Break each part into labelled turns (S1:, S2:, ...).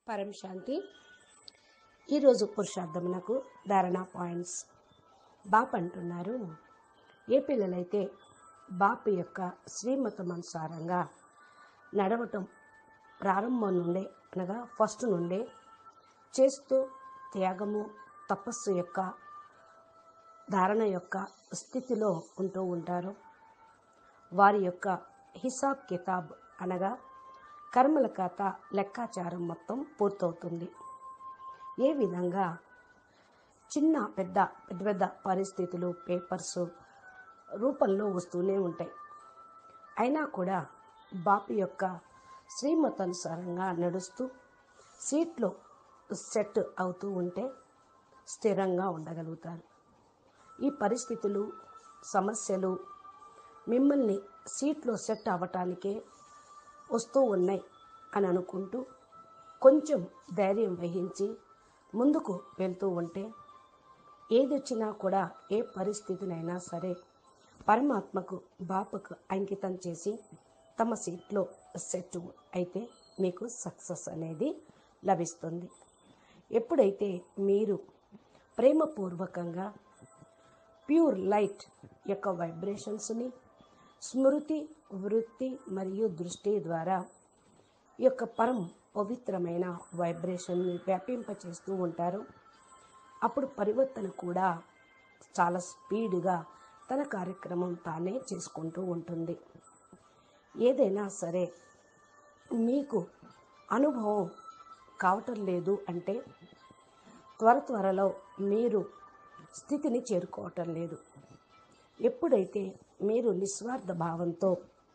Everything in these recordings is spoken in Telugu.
S1: పరం శాంతి ఈరోజు పురుషార్థమునకు ధారణ పాయింట్స్ బాప్ అంటున్నారు ఏ పిల్లలైతే బాప్ యొక్క శ్రీమతం అనుసారంగా నడవటం ప్రారంభం నుండే అనగా ఫస్ట్ నుండే చేస్తూ త్యాగము తపస్సు యొక్క ధారణ యొక్క స్థితిలో ఉంటూ ఉంటారు వారి యొక్క హిసాబ్ కితాబ్ అనగా కర్మల ఖాతా లెక్కాచారం మొత్తం పూర్తవుతుంది ఏ విధంగా చిన్న పెద్ద పెద్ద పెద్ద పరిస్థితులు పేపర్స్ రూపంలో వస్తూనే ఉంటాయి అయినా కూడా బాపు యొక్క శ్రీమతానుసారంగా నడుస్తూ సీట్లో సెట్ అవుతూ ఉంటే స్థిరంగా ఉండగలుగుతారు ఈ పరిస్థితులు సమస్యలు మిమ్మల్ని సీట్లో సెట్ అవ్వటానికే వస్తూ ఉన్నాయి అని అనుకుంటూ కొంచెం ధైర్యం వహించి ముందుకు వెళ్తూ ఉంటే ఏదొచ్చినా కూడా ఏ పరిస్థితినైనా సరే పరమాత్మకు బాపుకు అంకితం చేసి తమ సీట్లో సెట్ అయితే మీకు సక్సెస్ అనేది లభిస్తుంది ఎప్పుడైతే మీరు ప్రేమపూర్వకంగా ప్యూర్ లైట్ యొక్క వైబ్రేషన్స్ని స్మృతి వృత్తి మరియు దృష్టి ద్వారా ఈ యొక్క పరం పవిత్రమైన వైబ్రేషన్ని వ్యాపింపచేస్తూ ఉంటారు అప్పుడు పరివర్తన కూడా చాలా స్పీడ్గా తన కార్యక్రమం తానే చేసుకుంటూ ఉంటుంది ఏదైనా సరే మీకు అనుభవం కావటం లేదు అంటే త్వర త్వరలో మీరు స్థితిని చేరుకోవటం లేదు ఎప్పుడైతే మీరు నిస్వార్థ భావంతో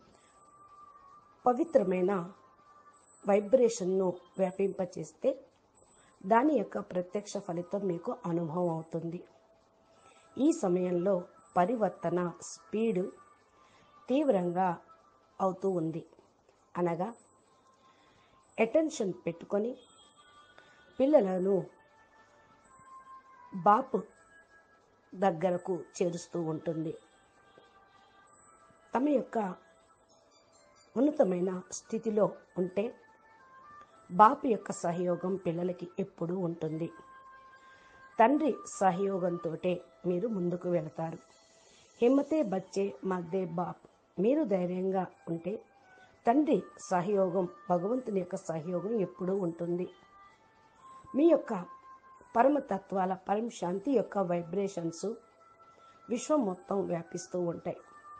S1: పవిత్రమైన వైబ్రేషన్ను వ్యాపింపచేస్తే దాని యొక్క ప్రత్యక్ష ఫలితం మీకు అనుభవం అవుతుంది ఈ సమయంలో పరివర్తన స్పీడు తీవ్రంగా అవుతూ ఉంది అనగా అటెన్షన్ పెట్టుకొని పిల్లలను బాపు దగ్గరకు చేరుస్తూ ఉంటుంది తమ యొక్క ఉన్నతమైన స్థితిలో ఉంటే బాపు యొక్క సహయోగం పిల్లలకి ఎప్పుడూ ఉంటుంది తండ్రి సహయోగంతో మీరు ముందుకు వెళతారు హిమ్మతే బచ్చే మద్దే బాప్ మీరు ధైర్యంగా ఉంటే తండ్రి సహయోగం భగవంతుని యొక్క సహయోగం ఎప్పుడూ ఉంటుంది మీ యొక్క పరమతత్వాల పరమ శాంతి యొక్క వైబ్రేషన్స్ విశ్వం మొత్తం వ్యాపిస్తూ ఉంటాయి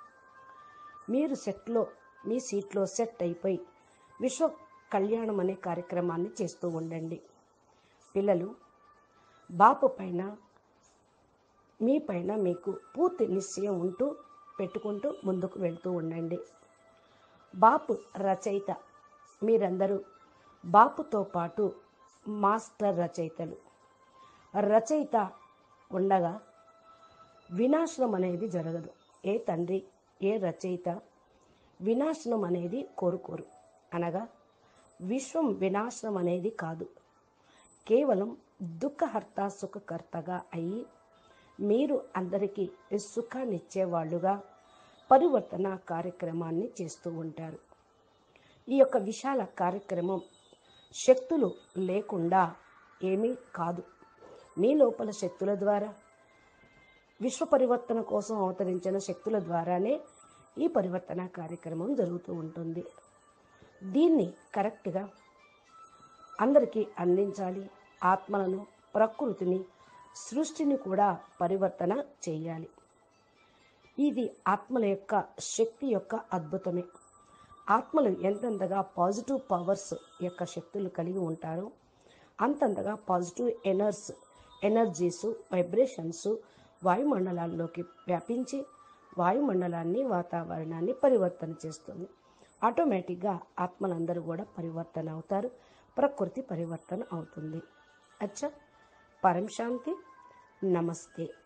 S1: మీరు సెట్లో మీ సీట్లో సెట్ అయిపోయి విశ్వ కళ్యాణం అనే కార్యక్రమాన్ని చేస్తూ ఉండండి పిల్లలు బాపు పైన మీ పైన మీకు పూర్తి నిశ్చయం ఉంటూ పెట్టుకుంటూ ముందుకు వెళ్తూ ఉండండి బాపు రచయిత మీరందరూ బాపుతో పాటు మాస్టర్ రచయితలు రచయిత ఉండగా వినాశనం అనేది జరగదు ఏ తండ్రి ఏ రచయిత వినాశనం అనేది కోరుకోరు అనగా విశ్వం వినాశనం అనేది కాదు కేవలం దుఃఖహర్త సుఖకర్తగా అయి మీరు అందరికీ సుఖాన్ని ఇచ్చేవాళ్ళుగా పరివర్తన కార్యక్రమాన్ని చేస్తూ ఉంటారు ఈ యొక్క విశాల కార్యక్రమం శక్తులు లేకుండా ఏమీ కాదు మీ లోపల శక్తుల ద్వారా విశ్వ పరివర్తన కోసం అవతరించిన శక్తుల ద్వారానే ఈ పరివర్తన కార్యక్రమం జరుగుతూ ఉంటుంది దీన్ని కరెక్ట్గా అందరికీ అందించాలి ఆత్మలను ప్రకృతిని సృష్టిని కూడా పరివర్తన చేయాలి ఇది ఆత్మల యొక్క శక్తి యొక్క అద్భుతమే ఆత్మలు ఎంతెంతగా పాజిటివ్ పవర్స్ యొక్క శక్తులు కలిగి ఉంటారో అంతంతగా పాజిటివ్ ఎనర్స్ ఎనర్జీస్ వైబ్రేషన్స్ వాయుమండలాల్లోకి వ్యాపించి వాయుమండలాన్ని వాతావరణాన్ని పరివర్తన చేస్తుంది ఆటోమేటిక్గా ఆత్మలందరూ కూడా పరివర్తన అవుతారు ప్రకృతి పరివర్తన అవుతుంది అచ్చా పరం శాంతి నమస్తే